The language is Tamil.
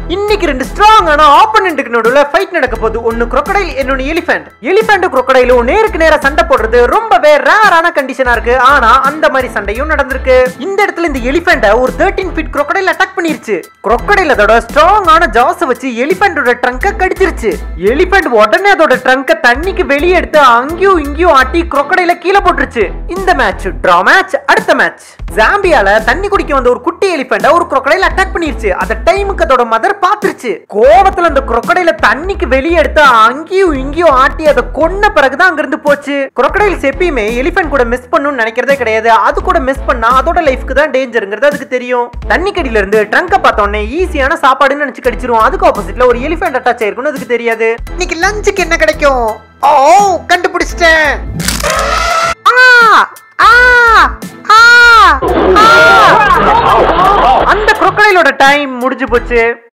இன்னைக்கு ரெண்டு ஸ்ட்ராங்கான ஆப்போனண்ட்டுக்கு நடுவுல ஃபைட் நடக்க போகுது ஒன்னு crocodile இன்னொன்னு எலிஃபென்ட் எலிஃபென்ட் crocodileம் நேருக்கு நேரா சண்டை போடுறது ரொம்பவே ரேரான கண்டிஷனா இருக்கு ஆனா அந்த மாதிரி சண்டையும் நடந்திருக்கு இந்த இடத்துல இந்த எலிஃபென்ட ஒரு 13 ஃபீட் crocodile அட்டாக் பண்ணிருச்சு crocodile அதோட ஸ்ட்ராங்கான ஜாஸ வச்சு எலிஃபென்ட்டோட ட்ரங்க கடிச்சிருச்சு எலிஃபென்ட் உடனே அதோட ட்ரங்க தண்ணிக்கு வெளியே எடுத்து அங்கேயும் இங்கேயும் ஆட்டி crocodile கீழே போட்டுருச்சு இந்த மேட்ச் டிரா மேட்ச் அடுத்த மேட்ச் ஜாம்பியால தண்ணி குடிக்க வந்த ஒரு குட்டி எலிஃபென்ட ஒரு crocodile அட்டாக் பண்ணிருச்சு அந்த டைமுக்கு அதோட மதர் பாத்துருச்சு கோவத்துல அந்த crocodile தண்ணிக்கு வெளியே எடுத்து அங்கேயும் இங்கேயும் ஆட்டி அதை கொன்ன பிறகுதான் அங்க இருந்து போச்சு crocodiles எப்பயுமே எலிஃபென்ட் கூட மிஸ் பண்ணணும்னு நினைக்கிறதே கிடையாது அது கூட மிஸ் பண்ணா அதோட லைஃப்க்கு தான் டேஞ்சருங்கிறது அதுக்கு தெரியும் தண்ணி கடியில இருந்து ட்ரங்க பார்த்த உடனே ஈஸியான சாப்பாடுன்னு நினைச்சு கடிச்சிரும் அதுக்கு ஆப்போசிட்ல ஒரு எலிஃபென்ட் அட்டாச் ஆயிருக்கும்னு அதுக்கு தெரியாது இன்னைக்கு லஞ்சுக்கு என்ன கிடைக்கும் ஓ கண்டுபிடிச்சிட்டேன் ஆ ஆ ஆ ஆ அந்த crocodileோட டைம் முடிஞ்சு போச்சு